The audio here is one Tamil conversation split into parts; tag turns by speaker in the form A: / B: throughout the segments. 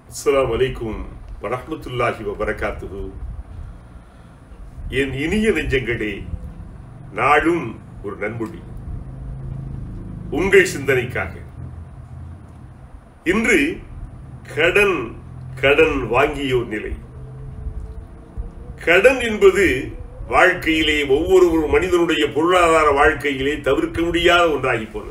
A: அஸ்ஸலாமு அலைக்கும் வரஹ்மத்துல்லாஹி வபரகாத்துஹு என் இனிய நெஞ்சங்களே நாளும் ஒரு நன்மொழி உங்கள் சிந்தனைக்காக இன்று கடன் கடன் வாங்கியோர் நிலை கடன் என்பது வாழ்க்கையிலே ஒவ்வொரு ஒரு மனிதனுடைய பொருளாதார வாழ்க்கையிலே தவிர்க்க முடியாத ஒன்றாகி போனது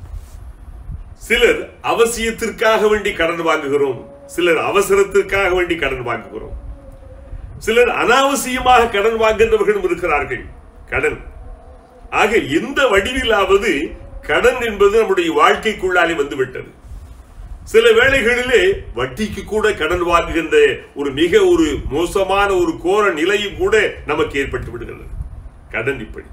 A: சிலர் அவசியத்திற்காக வேண்டி கடன் வாங்குகிறோம் சிலர் அவசரத்திற்காக வேண்டி கடன் வாங்குகிறோம் சிலர் அனாவசியமாக கடன் வாங்குகின்றவர்களும் இருக்கிறார்கள் கடன் ஆக எந்த வடிவிலாவது கடன் என்பது நம்முடைய வாழ்க்கைக்குள்ளாலே வந்துவிட்டது சில வேளைகளிலே வட்டிக்கு கூட கடன் வாங்குகின்ற ஒரு மிக ஒரு மோசமான ஒரு கோர நிலையும் கூட நமக்கு ஏற்பட்டு விடுகிறது கடன் இப்படி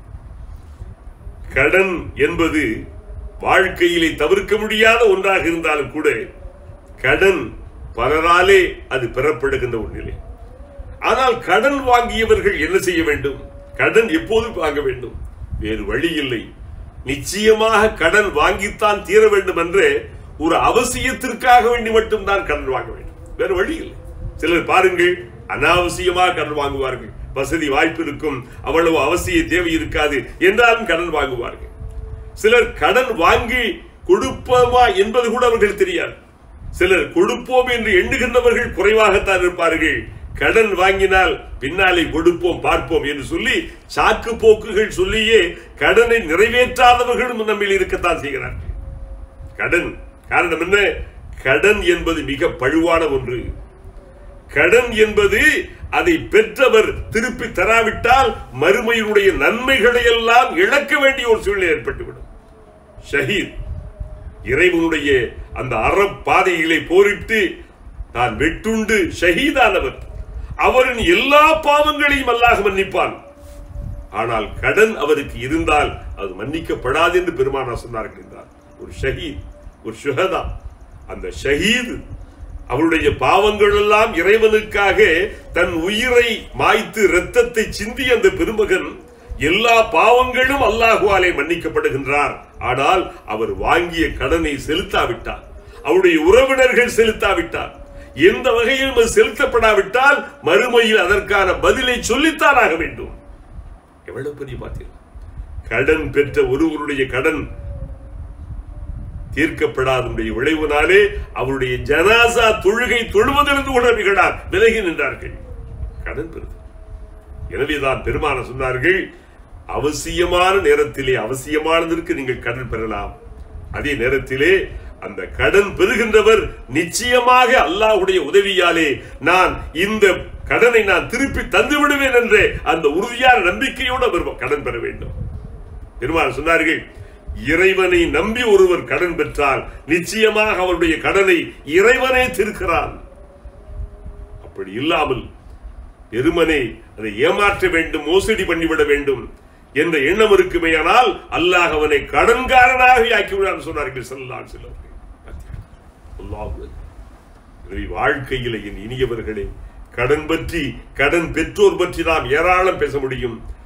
A: கடன் என்பது வாழ்க்கையிலே தவிர்க்க முடியாத ஒன்றாக இருந்தாலும் கூட கடன் பலராலே அது பெறப்படுகின்ற ஒரு நிலை ஆனால் கடன் வாங்கியவர்கள் என்ன செய்ய வேண்டும் கடன் எப்போது வாங்க வேண்டும் வேறு வழி இல்லை நிச்சயமாக கடன் வாங்கித்தான் தீர வேண்டும் என்று ஒரு அவசியத்திற்காக வேண்டி மட்டும்தான் கடன் வாங்க வேண்டும் வேறு வழி இல்லை சிலர் பாருங்கள் அனாவசியமாக கடன் வாங்குவார்கள் வசதி வாய்ப்பு இருக்கும் அவ்வளவு அவசிய தேவை இருக்காது என்றாலும் கடன் வாங்குவார்கள் சிலர் கடன் வாங்கி கொடுப்போமா என்பது கூட அவர்கள் தெரியாது சிலர் கொடுப்போம் என்று எண்ணுகின்றவர்கள் குறைவாகத்தான் இருப்பார்கள் கடன் வாங்கினால் பின்னாலே கொடுப்போம் பார்ப்போம் என்று சொல்லி சாக்கு போக்குகள் சொல்லியே கடனை நிறைவேற்றாதவர்களும் நம்மில் இருக்கத்தான் செய்கிறார்கள் கடன் காரணம் என்ன கடன் என்பது மிக பழுவான ஒன்று கடன் என்பது அதை பெற்றவர் திருப்பி தராவிட்டால் மறுமையினுடைய நன்மைகளை எல்லாம் இழக்க வேண்டிய ஒரு சூழ்நிலை ஏற்பட்டுவிடும் ஷஹீத் இறைவனுடைய அந்த அறப்பாதையிலே போரிட்டு நான் வெட்டுண்டு ஷஹீதானவர் அவரின் எல்லா பாவங்களையும் அல்லாஹ் மன்னிப்பான் ஆனால் கடன் அவருக்கு இருந்தால் அது மன்னிக்கப்படாது என்று பெருமானா சொன்னார்கள் என்றார் ஒரு ஷஹீத் ஒரு சுகதா அந்த ஷஹீத் அவருடைய பாவங்கள் எல்லாம் இறைவனுக்காக தன் உயிரை மாய்த்து இரத்தத்தை சிந்தி அந்த பெருமகன் எல்லா பாவங்களும் அல்லாஹுவாலே மன்னிக்கப்படுகின்றார் ஆனால் அவர் வாங்கிய கடனை செலுத்தாவிட்டார் அவருடைய உறவினர்கள் செலுத்தாவிட்டார் எந்த வகையிலும் அது செலுத்தப்படாவிட்டால் மறுமையில் அதற்கான பதிலை சொல்லித்தான் ஆக வேண்டும் எவ்வளவு பெரிய பார்த்தீர்கள் கடன் பெற்ற ஒருவருடைய கடன் தீர்க்கப்படாதனுடைய விளைவினாலே அவருடைய ஜனாசா தொழுகை தொழுவதிலிருந்து கூட நிகழார் விலகி நின்றார்கள் கடன் பெறுது எனவேதான் பெருமான சொன்னார்கள் அவசியமான நேரத்திலே அவசியமானதற்கு நீங்கள் கடன் பெறலாம் அதே நேரத்திலே அந்த கடன் பெறுகின்றவர் நிச்சயமாக அல்லாஹுடைய உதவியாலே நான் இந்த கடனை நான் திருப்பி தந்து விடுவேன் என்ற அந்த உறுதியான நம்பிக்கையோடு அவர் கடன் பெற வேண்டும் பெருமாள் சொன்னார்கள் இறைவனை நம்பி ஒருவர் கடன் பெற்றால் நிச்சயமாக அவருடைய கடனை இறைவனே தீர்க்கிறான் அப்படி இல்லாமல் பெருமனை அதை ஏமாற்ற வேண்டும் மோசடி பண்ணிவிட வேண்டும் என்ற எண்ணம் இருக்குமேயானால் அல்லாஹ் அவனை கடன்காரனாக ஆக்கிவிடான் சொன்னார்கள் செல்லான் சிலர் வாழ்க்கையில் என் இனியவர்களே கடன் பற்றி கடன் பெற்றோர் பற்றி நாம் ஏராளம் பேச முடியும்